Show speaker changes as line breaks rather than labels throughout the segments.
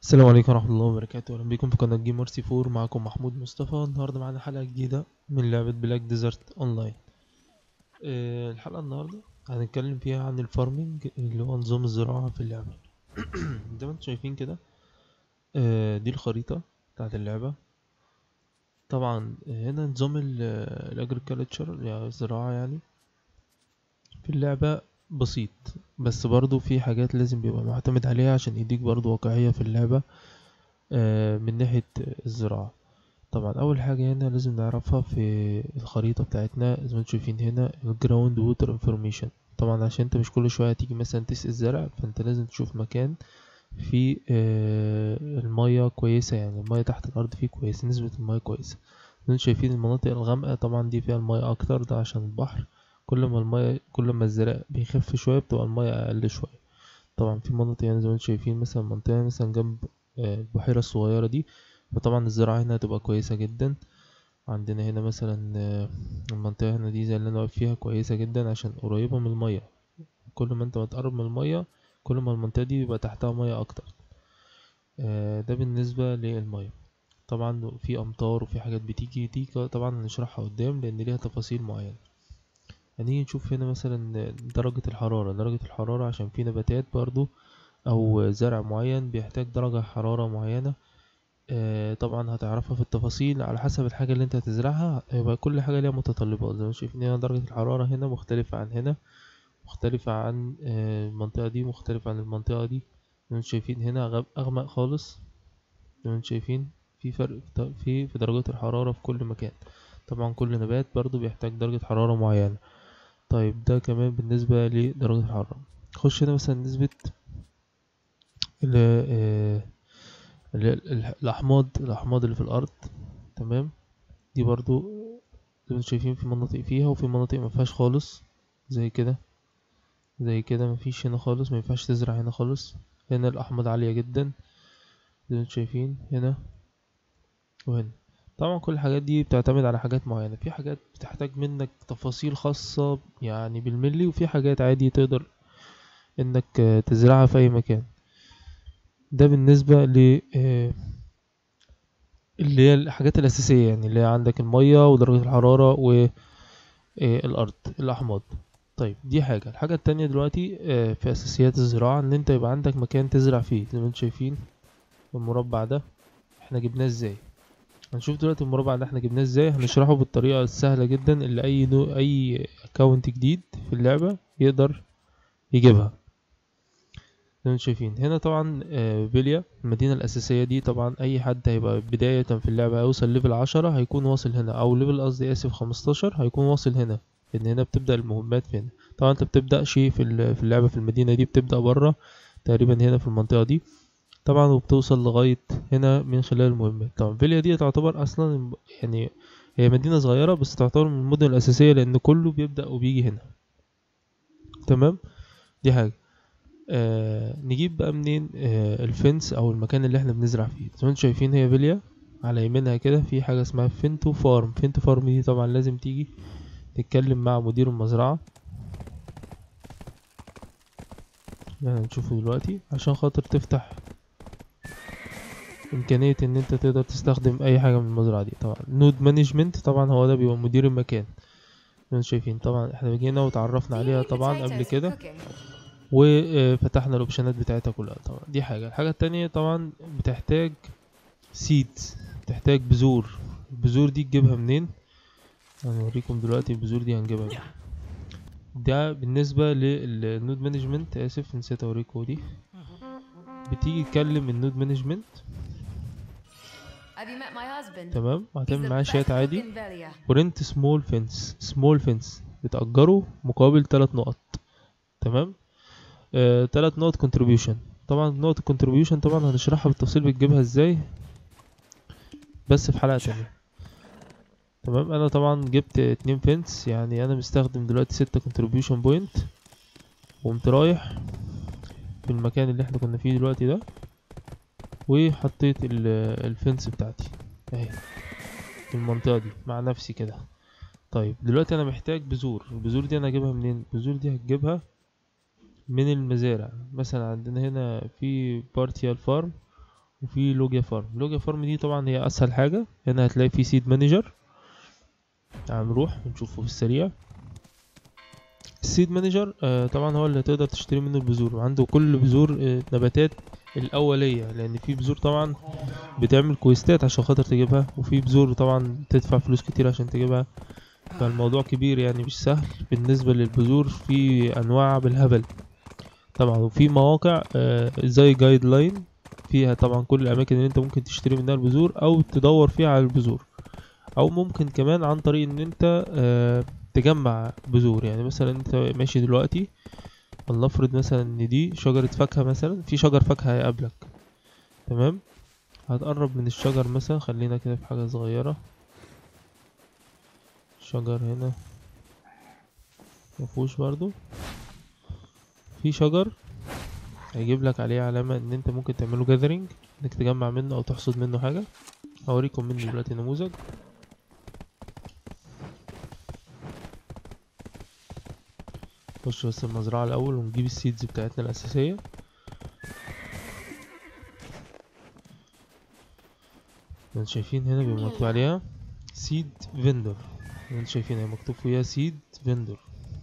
السلام عليكم ورحمة الله وبركاته أهلا بكم في قناة جيمر سي فور معكم محمود مصطفى النهاردة معانا حلقة جديدة من لعبة بلاك ديزرت أونلاين أه الحلقة النهاردة هنتكلم فيها عن الفارمينج اللي هو نظام الزراعة في اللعبة زي ما انتم شايفين كده أه دي الخريطة بتاعت اللعبة طبعا هنا نظام الأجريكالتشر يعني الزراعة يعني في اللعبة بسيط بس برضو في حاجات لازم بيبقى معتمد عليها عشان يديك برضو واقعية في اللعبة آه، من ناحية الزراعة طبعا أول حاجة هنا لازم نعرفها في الخريطة بتاعتنا زي ما انتم شايفين هنا الجراوند ووتر انفورميشن طبعا عشان انت مش كل شوية تيجي مثلا تسقي الزرع فانت لازم تشوف مكان فيه آه، المية كويسة يعني المية تحت الأرض فيه كويسة نسبة المية كويسة زي ما انتم شايفين المناطق الغامقة طبعا دي فيها المية أكتر ده عشان البحر كل ما المية كل ما الزرع بيخف شوية بتبقى المية أقل شوية طبعا في مناطق يعني زي ما انتم شايفين مثلا منطقة مثلا جنب آه، البحيرة الصغيرة دي فطبعا الزراعة هنا هتبقى كويسة جدا عندنا هنا مثلا آه، المنطقة هنا دي زي اللي أنا واقف فيها كويسة جدا عشان قريبة من المية كل ما انت بتقرب من المية كل ما المنطقة دي بيبقى تحتها مية أكتر آه، ده بالنسبة للمية طبعا في أمطار وفي حاجات بتيجي دي ك- طبعا هنشرحها قدام لأن ليها تفاصيل معينة هنيجي نشوف هنا مثلا درجة الحرارة درجة الحرارة عشان في نباتات برضو أو زرع معين بيحتاج درجة حرارة معينة آه، طبعا هتعرفها في التفاصيل على حسب الحاجة اللي انت هتزرعها يبقى كل حاجة ليها متطلبات زي ما شايفين هنا درجة الحرارة هنا مختلفة عن هنا مختلفة عن آه، المنطقة دي مختلفة عن المنطقة دي زي ما انتم شايفين هنا غب- أغمق خالص زي ما انتم شايفين في فرق في في في درجات الحرارة في كل مكان طبعا كل نبات برضو بيحتاج درجة حرارة معينة طيب ده كمان بالنسبة لدرجة الحرارة خش هنا مثلا نسبة ال آه، ال- ال- الأحماض الأحماض اللي في الأرض تمام دي برضو زي ما انتم شايفين في مناطق فيها وفي مناطق مفيهاش خالص زي كده زي كده مفيش هنا خالص مينفعش تزرع هنا خالص هنا الأحماض عالية جدا زي ما انتم شايفين هنا وهنا طبعا كل الحاجات دي بتعتمد على حاجات معينة في حاجات بتحتاج منك تفاصيل خاصة يعني بالملي وفي حاجات عادي تقدر انك آه، تزرعها في اي مكان ده بالنسبة ل آه، اللي هي الحاجات الأساسية يعني اللي هي عندك المية ودرجة الحرارة والأرض الأحماض طيب دي حاجة الحاجة التانية دلوقتي آه، في أساسيات الزراعة إن أنت يبقى عندك مكان تزرع فيه زي ما انتم شايفين المربع ده احنا جبناه ازاي هنشوف دلوقتي المربع ده احنا جبناه ازاي هنشرحه بالطريقة السهلة جدا اللي أي نوع أي أكونت جديد في اللعبة يقدر يجيبها زي ما انتم شايفين هنا طبعا آه، فيليا المدينة الأساسية دي طبعا أي حد هيبقى بداية في اللعبة هيوصل ليفل عشرة هيكون واصل هنا أو ليفل قصدي آسف خمستاشر هيكون واصل هنا لأن هنا بتبدأ المهمات في هنا طبعا انت بتبدأش في ال- في اللعبة في المدينة دي بتبدأ برا تقريبا هنا في المنطقة دي طبعا وبتوصل لغاية هنا من خلال المهمات طبعا فيليا دي تعتبر أصلا الم- يعني هي مدينة صغيرة بس تعتبر من المدن الأساسية لأن كله بيبدأ وبيجي هنا تمام دي حاجة آه نجيب بقى منين آه الفنس او المكان اللي احنا بنزرع فيه زي ما انتم شايفين هي فيليا على يمينها كده في حاجه اسمها فينتو فارم فينتو فارم دي طبعا لازم تيجي تتكلم مع مدير المزرعه يعني هنشوفه دلوقتي عشان خاطر تفتح امكانيه ان انت تقدر تستخدم اي حاجه من المزرعه دي طبعا نود مانجمنت طبعا هو ده بيبقى مدير المكان زي ما انتم شايفين طبعا احنا جينا وتعرفنا عليها طبعا قبل كده وفتحنا الاوبشنات بتاعتها كلها طبعا دي حاجة الحاجة التانية طبعا بتحتاج سيدز بتحتاج بذور البذور دي تجيبها منين هنوريكم دلوقتي البذور دي هنجيبها منين ده بالنسبة للنود مانجمنت اسف نسيت اوريكم دي بتيجي تكلم النود مانجمنت
Have you met my husband?
تمام
He's
وهتعمل
the
معاه
best
شات
cook
عادي
in Velia.
ورنت سمول فينس سمول فينس بتأجره مقابل تلات نقط تمام آه، تلات نقط كونتريبيوشن طبعا نقط الكونتريبيوشن طبعا هنشرحها بالتفصيل بتجيبها ازاي بس في حلقة تانية تمام انا طبعا جبت اتنين فينس يعني انا مستخدم دلوقتي ستة كونتريبيوشن بوينت وقمت رايح في المكان اللي احنا كنا فيه دلوقتي ده وحطيت ال- الفنس بتاعتي اهي في المنطقة دي مع نفسي كده طيب دلوقتي انا محتاج بذور البذور دي انا اجيبها منين البذور دي هتجيبها من المزارع مثلا عندنا هنا في بارتيال فارم وفي لوجيا فارم لوجيا فارم دي طبعا هي اسهل حاجه هنا هتلاقي في سيد مانجر تعال نروح ونشوفه في السريع السيد مانجر آه طبعا هو اللي تقدر تشتري منه البذور وعنده كل بذور آه نباتات الاوليه لان في بذور طبعا بتعمل كويستات عشان خاطر تجيبها وفي بذور طبعا تدفع فلوس كتير عشان تجيبها فالموضوع كبير يعني مش سهل بالنسبه للبذور في انواع بالهبل طبعا وفي مواقع آه زي جايد لاين فيها طبعا كل الاماكن اللي انت ممكن تشتري منها البذور او تدور فيها على البذور او ممكن كمان عن طريق ان انت آه تجمع بذور يعني مثلا انت ماشي دلوقتي فلنفرض مثلا ان دي شجرة فاكهة مثلا في شجر فاكهة هيقابلك تمام هتقرب من الشجر مثلا خلينا كده في حاجة صغيرة شجر هنا مفهوش برضو في شجر هيجيب لك عليه علامة ان انت ممكن تعمله جاذرينج انك تجمع منه او تحصد منه حاجة هوريكم منه دلوقتي نموذج نخش بس المزرعة الأول ونجيب السيدز بتاعتنا الأساسية انتوا شايفين هنا بيبقى مكتوب عليها سيد فيندور انتوا شايفين هي مكتوب فيها سيد فيندور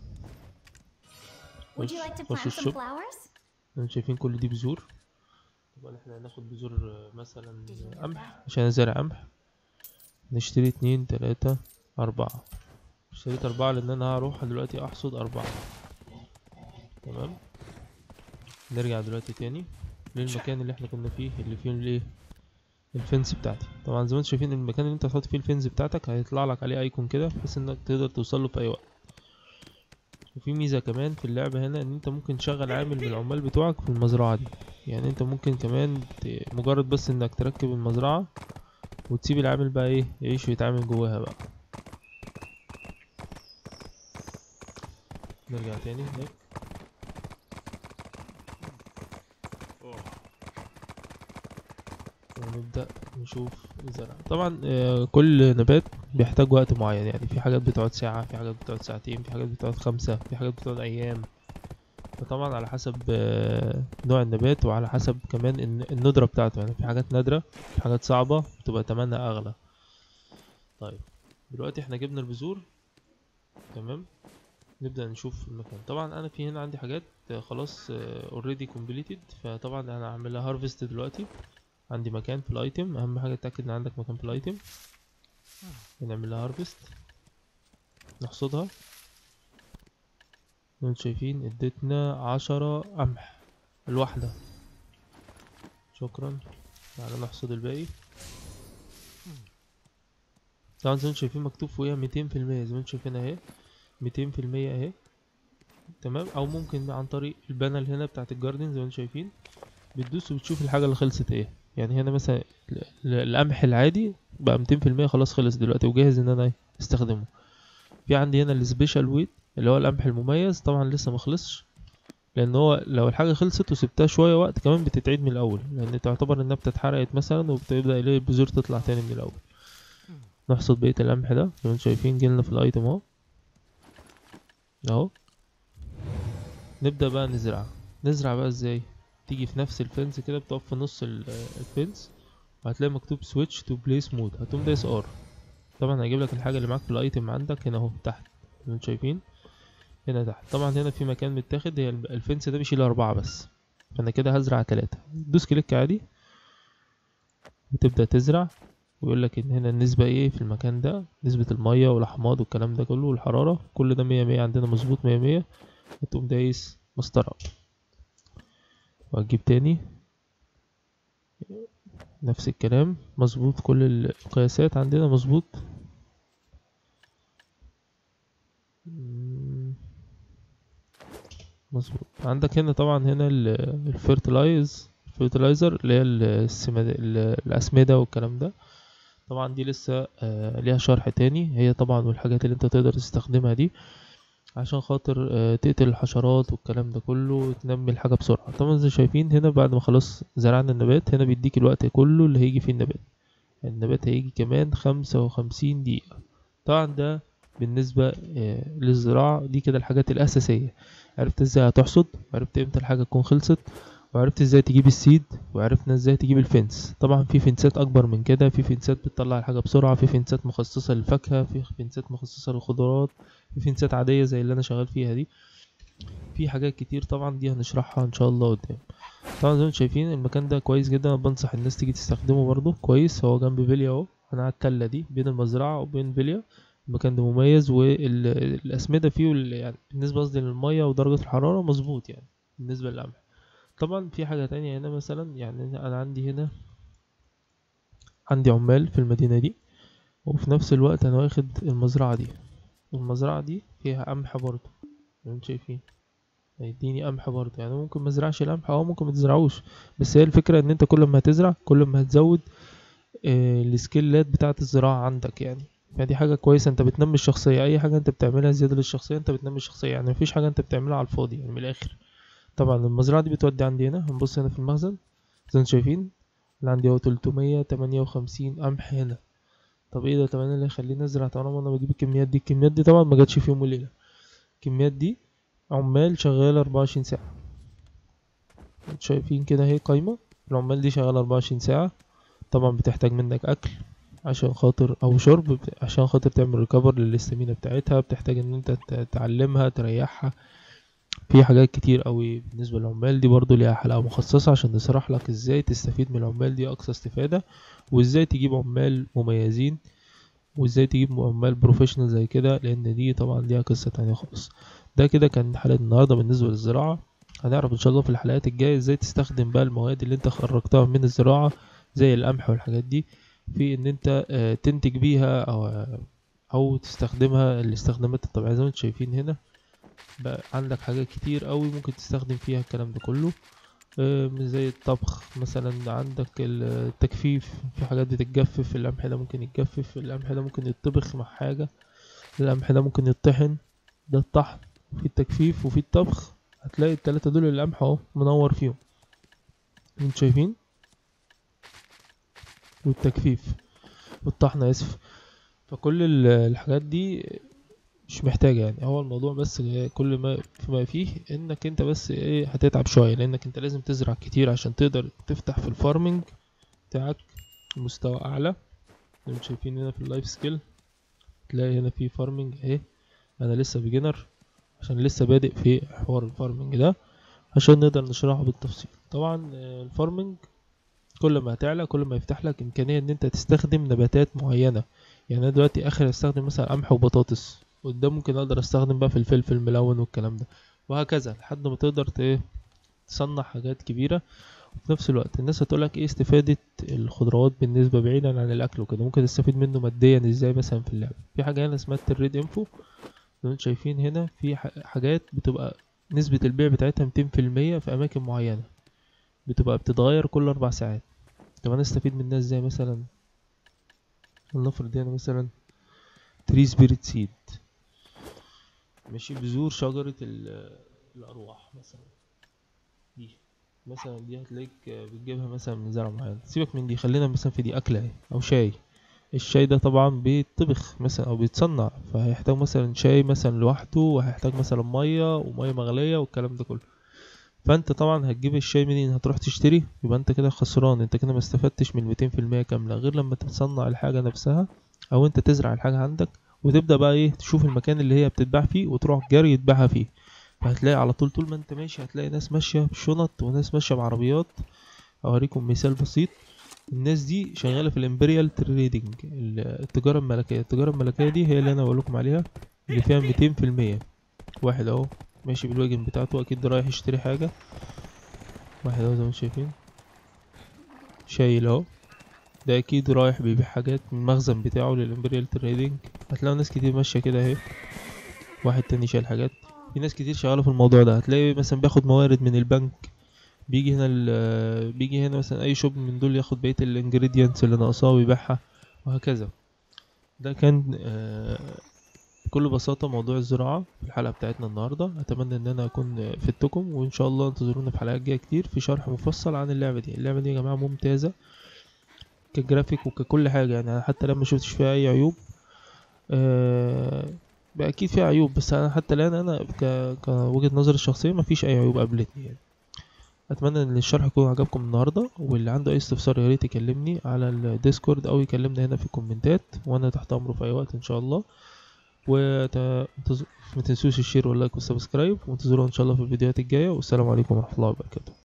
Would you like to
خش
plant some
الشوب
flowers?
انتوا شايفين كل دي بذور طبعا احنا هناخد بذور آه، مثلا قمح عشان ازرع قمح نشتري اتنين تلاتة أربعة اشتريت أربعة لأن أنا هروح دلوقتي أحصد أربعة تمام نرجع دلوقتي تاني للمكان اللي احنا كنا فيه اللي فيه الايه الفنس بتاعتي طبعا زي ما انتوا شايفين المكان اللي انت هتحط فيه الفنس بتاعتك هيطلع لك عليه ايكون كده بحيث انك تقدر توصل له في اي وقت وفي ميزة كمان في اللعبة هنا ان انت ممكن تشغل عامل من العمال بتوعك في المزرعة دي يعني انت ممكن كمان ت... مجرد بس انك تركب المزرعة وتسيب العامل بقى ايه يعيش ويتعامل جواها بقى نرجع تاني هناك ونبدأ نشوف الزرع طبعا آه، كل نبات بيحتاج وقت معين يعني في حاجات بتقعد ساعة في حاجات بتقعد ساعتين في حاجات بتقعد خمسة في حاجات بتقعد أيام فطبعا على حسب آه، نوع النبات وعلى حسب كمان الن- الندرة بتاعته يعني في حاجات نادرة في حاجات صعبة بتبقى تمنها أغلى طيب دلوقتي احنا جبنا البذور تمام نبدأ نشوف المكان طبعا أنا في هنا عندي حاجات آه، خلاص اوريدي كومبليتد فطبعا أنا هعملها هارفست دلوقتي عندي مكان في الايتم اهم حاجه تتاكد ان عندك مكان في الايتم نعمل لها هارفست نحصدها زي ما انتوا شايفين ادتنا عشرة قمح الواحدة شكرا تعالى نحصد الباقي طبعا زي ما انتوا شايفين مكتوب فوقيها ميتين في المية زي ما انتوا شايفين اهي ميتين في المية اهي تمام او ممكن عن طريق البانل هنا بتاعت الجاردن زي ما انتوا شايفين بتدوس وبتشوف الحاجة اللي خلصت ايه يعني هنا مثلا ال- ال- القمح العادي بقى ميتين في المية خلاص خلص دلوقتي وجاهز ان انا استخدمه في عندي هنا السبيشال ويت اللي هو القمح المميز طبعا لسه مخلصش لان هو لو الحاجة خلصت وسبتها شوية وقت كمان بتتعيد من الاول لان تعتبر النبتة اتحرقت مثلا وبتبدأ ايه البذور تطلع تاني من الاول نحصد بقية القمح ده زي ما انتوا شايفين جيلنا في الايتم اهو اهو نبدأ بقى نزرع نزرع بقى ازاي تيجي في نفس الفنس كده بتقف في نص ال- الفنس وهتلاقي مكتوب سويتش تو بليس مود هتقوم دايس ار طبعا هيجيب لك الحاجه اللي معاك في الايتم عندك هنا اهو تحت زي ما انتوا شايفين هنا تحت طبعا هنا في مكان متاخد هي الب- الفنس ده بيشيل اربعة بس فانا كده هزرع تلاتة دوس كليك عادي وتبدأ تزرع ويقول لك ان هنا النسبة ايه في المكان ده نسبة المية والاحماض والكلام ده كله والحرارة كل ده مية مية عندنا مظبوط مية مية وتقوم دايس مسطرة وهتجيب تاني نفس الكلام مظبوط كل القياسات عندنا مظبوط مم. مظبوط عندك هنا طبعا هنا الفيرتلايز الفيرتلايزر اللي هي السماد- ال- الأسمدة والكلام ده طبعا دي لسه آه، ليها شرح تاني هي طبعا والحاجات اللي انت تقدر تستخدمها دي عشان خاطر آه، تقتل الحشرات والكلام ده كله وتنمي الحاجة بسرعة طبعا زي شايفين هنا بعد ما خلاص زرعنا النبات هنا بيديك الوقت كله اللي هيجي فيه النبات النبات هيجي كمان خمسة وخمسين دقيقة طبعا ده بالنسبة آه، للزراعة دي كده الحاجات الأساسية عرفت ازاي هتحصد عرفت امتى الحاجة تكون خلصت وعرفت ازاي تجيب السيد وعرفنا ازاي تجيب الفنس طبعا في فنسات اكبر من كده في فنسات بتطلع الحاجه بسرعه في فنسات مخصصه للفاكهه في فنسات مخصصه للخضروات في فنسات عاديه زي اللي انا شغال فيها دي في حاجات كتير طبعا دي هنشرحها ان شاء الله قدام طبعا زي ما انتم شايفين المكان ده كويس جدا انا بنصح الناس تيجي تستخدمه برضه كويس هو جنب بليا اهو انا على التله دي بين المزرعه وبين بليا المكان ده مميز والاسمده فيه وال- يعني بالنسبه قصدي للميه ودرجه الحراره مظبوط يعني بالنسبه للقمح طبعا في حاجه تانية هنا مثلا يعني انا عندي هنا عندي عمال في المدينه دي وفي نفس الوقت انا واخد المزرعه دي المزرعه دي فيها قمح برضه زي ما انتم شايفين هيديني قمح برضه يعني ممكن مزرعش القمح او ممكن متزرعوش بس هي الفكره ان انت كل ما هتزرع كل ما هتزود آه، السكيلات بتاعه الزراعه عندك يعني فدي حاجه كويسه انت بتنمي الشخصيه اي حاجه انت بتعملها زياده للشخصيه انت بتنمي الشخصيه يعني مفيش حاجه انت بتعملها على الفاضي يعني من الاخر طبعا المزرعه دي بتودي عندي هنا هنبص هنا في المخزن زي ما انتم شايفين اللي عندي هو 358 قمح هنا طب ايه ده طب انا اللي يخليني ازرع طالما انا بجيب الكميات دي الكميات دي طبعا ما جاتش في يوم وليله الكميات دي عمال شغاله 24 ساعه انتوا شايفين كده اهي قايمه العمال دي شغاله 24 ساعه طبعا بتحتاج منك اكل عشان خاطر او شرب بت- عشان خاطر تعمل ريكفر للاستامينا بتاعتها بتحتاج ان انت ت- تعلمها تريحها في حاجات كتير قوي بالنسبه للعمال دي برضو ليها حلقه مخصصه عشان نشرح لك ازاي تستفيد من العمال دي اقصى استفاده وازاي تجيب عمال مميزين وازاي تجيب عمال بروفيشنال زي كده لان دي طبعا ليها قصه تانية خالص ده كده كان حلقه النهارده بالنسبه للزراعه هنعرف ان شاء الله في الحلقات الجايه ازاي تستخدم بقى المواد اللي انت خرجتها من الزراعه زي القمح والحاجات دي في ان انت آه، تنتج بيها او او تستخدمها الاستخدامات الطبيعيه زي ما انتم شايفين هنا بقى عندك حاجات كتير قوي ممكن تستخدم فيها الكلام ده كله آه، مش زي الطبخ مثلا عندك التجفيف في حاجات بتتجفف القمح ده ممكن يتجفف القمح ده ممكن يتطبخ مع حاجة القمح ده ممكن يطحن ده الطحن في التجفيف وفي الطبخ هتلاقي التلاتة دول القمح اهو منور فيهم انتوا شايفين والتجفيف والطحن اسف فكل ال- الحاجات دي مش محتاجة يعني هو الموضوع بس كل ما فيما فيه انك انت بس ايه هتتعب شوية لانك انت لازم تزرع كتير عشان تقدر تفتح في الفارمنج بتاعك مستوى اعلى زي ما انتم شايفين هنا في اللايف سكيل تلاقي هنا في فارمنج اهي انا لسه بيجنر عشان لسه بادئ في حوار الفارمنج ده عشان نقدر نشرحه بالتفصيل طبعا آه، الفارمنج كل ما هتعلى كل ما يفتح لك امكانيه ان انت تستخدم نباتات معينه يعني انا دلوقتي اخر استخدم مثلا قمح وبطاطس قدام ممكن اقدر استخدم بقى في الفلفل الملون والكلام ده وهكذا لحد ما تقدر ت- إيه، تصنع حاجات كبيره وفي نفس الوقت الناس هتقولك ايه استفادة الخضروات بالنسبة بعيدا عن الأكل وكده ممكن تستفيد منه ماديا ازاي مثلا في اللعبة في حاجة هنا اسمها التريد انفو زي ما انتم شايفين هنا في ح- حاجات بتبقى نسبة البيع بتاعتها ميتين في المية في أماكن معينة بتبقى بتتغير كل أربع ساعات طب أنا استفيد منها ازاي مثلا لنفرض هنا مثلا تري سبيريت سيد ماشي بذور شجرة ال- الأرواح مثلا دي مثلا دي هتلاقيك بتجيبها مثلا من زرع معين سيبك من دي خلينا مثلا في دي أكلة اهي أو شاي الشاي ده طبعا بيتطبخ مثلا أو بيتصنع فهيحتاج مثلا شاي مثلا لوحده وهيحتاج مثلا مية ومية مغلية والكلام ده كله فانت طبعا هتجيب الشاي منين هتروح تشتري يبقى انت كده خسران انت كده ما استفدتش من الميتين في المية كاملة غير لما تصنع الحاجة نفسها او انت تزرع الحاجة عندك وتبدأ بقى ايه تشوف المكان اللي هي بتتباع فيه وتروح جري تبيعها فيه فهتلاقي على طول طول ما انت ماشي هتلاقي ناس ماشية بشنط وناس ماشية بعربيات اوريكم مثال بسيط الناس دي شغالة في الامبريال تريدنج التجارة الملكية التجارة الملكية دي هي اللي انا بقول لكم عليها اللي فيها ميتين في المية واحد اهو ماشي بالواجن بتاعته اكيد رايح يشتري حاجة واحد اهو زي ما انتم شايفين شايل اهو ده اكيد رايح بيبيع حاجات من المخزن بتاعه للامبريال تريدنج هتلاقوا ناس كتير ماشية كده اهي واحد تاني شايل حاجات في ناس كتير شغالة في الموضوع ده هتلاقي مثلا بياخد موارد من البنك بيجي هنا ال- بيجي هنا مثلا اي شوب من دول ياخد بقية الانجريدينتس اللي ناقصاه ويبيعها وهكذا ده كان آه، بكل بساطة موضوع الزراعة في الحلقة بتاعتنا النهاردة أتمنى إن أنا أكون فدتكم وإن شاء الله انتظرونا في حلقات جاية كتير في شرح مفصل عن اللعبة دي اللعبة دي يا جماعة ممتازة كجرافيك وككل حاجة يعني أنا حتى لما شفتش فيها أي عيوب آه بقى أكيد فيها عيوب بس أنا حتى الآن أنا ك... كوجهة نظري الشخصية مفيش أي عيوب قابلتني يعني اتمنى ان الشرح يكون عجبكم النهارده واللي عنده اي استفسار يا ريت يكلمني على الديسكورد او يكلمنا هنا في الكومنتات وانا تحت امره في اي وقت ان شاء الله وت... ما تنسوش الشير واللايك والسبسكرايب وانتظرونا ان شاء الله في الفيديوهات الجايه والسلام عليكم ورحمه الله وبركاته